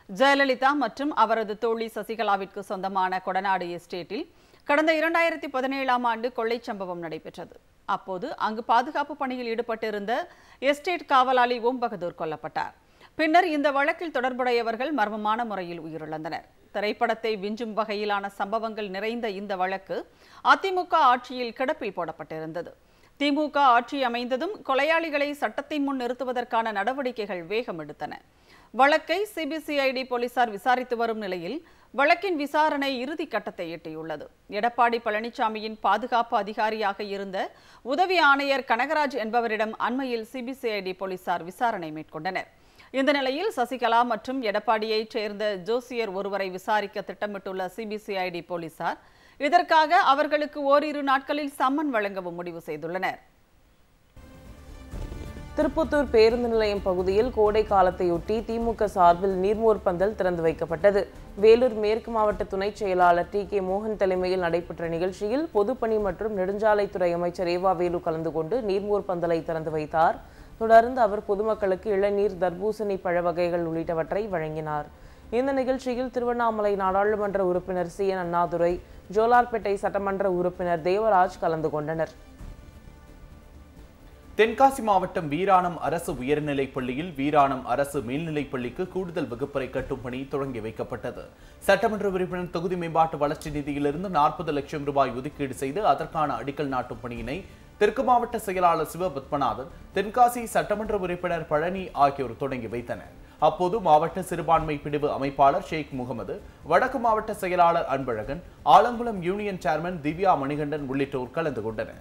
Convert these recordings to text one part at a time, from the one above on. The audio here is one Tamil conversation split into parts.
ஜெயலலிதா மற்றும் அவரது தோழி சசிகலாவிற்கு சொந்தமான கொடநாடு எஸ்டேட்டில் கடந்த இரண்டாயிரத்தி பதினேழாம் ஆண்டு கொள்ளைச் சம்பவம் நடைபெற்றது அப்போது அங்கு பாதுகாப்பு பணியில் ஈடுபட்டிருந்த எஸ்டேட் காவலாளி ஓம் பகதூர் கொல்லப்பட்டார் பின்னர் இந்த வழக்கில் தொடர்புடையவர்கள் மர்மமான முறையில் உயிரிழந்தனர் திரைப்படத்தை விஞ்சும் வகையிலான சம்பவங்கள் நிறைந்த இந்த வழக்கு அதிமுக ஆட்சியில் கிடப்பில் போடப்பட்டிருந்தது திமுக ஆட்சி அமைந்ததும் கொலையாளிகளை சட்டத்தின் முன் நிறுத்துவதற்கான நடவடிக்கைகள் வேகம் எடுத்தன வழக்கை சிபிசிஐடி போலீசார் விசாரித்து வரும் நிலையில் வழக்கின் விசாரணை இறுதி கட்டத்தை எட்டியுள்ளது எடப்பாடி பழனிசாமியின் பாதுகாப்பு அதிகாரியாக இருந்த உதவி ஆணையர் கனகராஜ் என்பவரிடம் அண்மையில் சிபிசிஐடி போலீசார் விசாரணை மேற்கொண்டனர் இந்த நிலையில் சசிகலா மற்றும் எடப்பாடியைச் சேர்ந்த ஜோசியர் ஒருவரை விசாரிக்க திட்டமிட்டுள்ள சிபிசிஐடி போலீசார் இதற்காக அவர்களுக்கு ஓரிரு நாட்களில் சம்மன் வழங்கவும் முடிவு செய்துள்ளனர் திருப்பத்தூர் பேருந்து நிலையம் பகுதியில் கோடை காலத்தையொட்டி திமுக சார்பில் நீர்மோர் பந்தல் திறந்து வைக்கப்பட்டது வேலூர் மேற்கு மாவட்ட துணைச் செயலாளர் டி கே மோகன் தலைமையில் நடைபெற்ற நிகழ்ச்சியில் பொதுப்பணி மற்றும் நெடுஞ்சாலைத்துறை அமைச்சர் ஏவா வேலு கலந்து கொண்டு நீர்மோர் பந்தலை திறந்து வைத்தார் தொடர்ந்து அவர் பொதுமக்களுக்கு இளநீர் தர்பூசணி பழ வகைகள் உள்ளிட்டவற்றை வழங்கினார் இந்த நிகழ்ச்சியில் திருவண்ணாமலை நாடாளுமன்ற உறுப்பினர் சி என் அண்ணாதுரை ஜோலார்பேட்டை சட்டமன்ற உறுப்பினர் தேவராஜ் கலந்து கொண்டனர் தென்காசி மாவட்டம் வீராணம் அரசு உயர்நிலைப் பள்ளியில் வீராணம் அரசு மேல்நிலைப் பள்ளிக்கு கூடுதல் வகுப்பறை கட்டும் பணி தொடங்கி வைக்கப்பட்டது சட்டமன்ற உறுப்பினர் தொகுதி மேம்பாட்டு வளர்ச்சி நிதியிலிருந்து நாற்பது லட்சம் ரூபாய் ஒதுக்கீடு செய்து அதற்கான அடிக்கல் நாட்டும் பணியினை தெற்கு மாவட்ட செயலாளர் சிவபத்மநாதன் தென்காசி சட்டமன்ற உறுப்பினர் பழனி ஆகியோர் தொடங்கி வைத்தனர் அப்போது மாவட்ட சிறுபான்மை பிரிவு அமைப்பாளர் ஷேக் முகமது வடக்கு மாவட்ட செயலாளர் அன்பழகன் ஆலங்குளம் யூனியன் சேர்மன் திவ்யா மணிகண்டன் உள்ளிட்டோர் கலந்து கொண்டனர்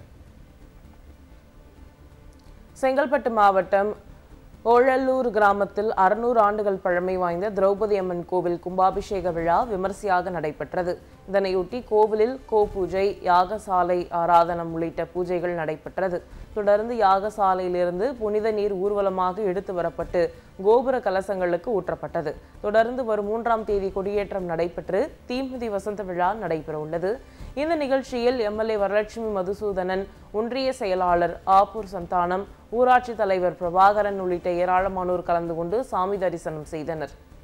செங்கல்பட்டு மாவட்டம் ஓழல்லூர் கிராமத்தில் அறுநூறு ஆண்டுகள் பழமை வாய்ந்த திரௌபதி அம்மன் கோவில் கும்பாபிஷேக விழா விமர்சையாக நடைபெற்றது இதனையொட்டி கோவிலில் கோ பூஜை யாகசாலை ஆராதனம் உள்ளிட்ட பூஜைகள் நடைபெற்றது தொடர்ந்து யாகசாலையிலிருந்து புனித நீர் ஊர்வலமாக எடுத்து வரப்பட்டு கோபுர கலசங்களுக்கு ஊற்றப்பட்டது தொடர்ந்து வரும் மூன்றாம் தேதி கொடியேற்றம் நடைபெற்று தீமிதி வசந்த விழா நடைபெற உள்ளது இந்த நிகழ்ச்சியில் எம்எல்ஏ வரலட்சுமி மதுசூதனன் ஒன்றிய செயலாளர் ஆப்பூர் சந்தானம் ஊராட்சி தலைவர் பிரபாகரன் உள்ளிட்ட ஏராளமானோர் கலந்து கொண்டு சாமி தரிசனம் செய்தனர்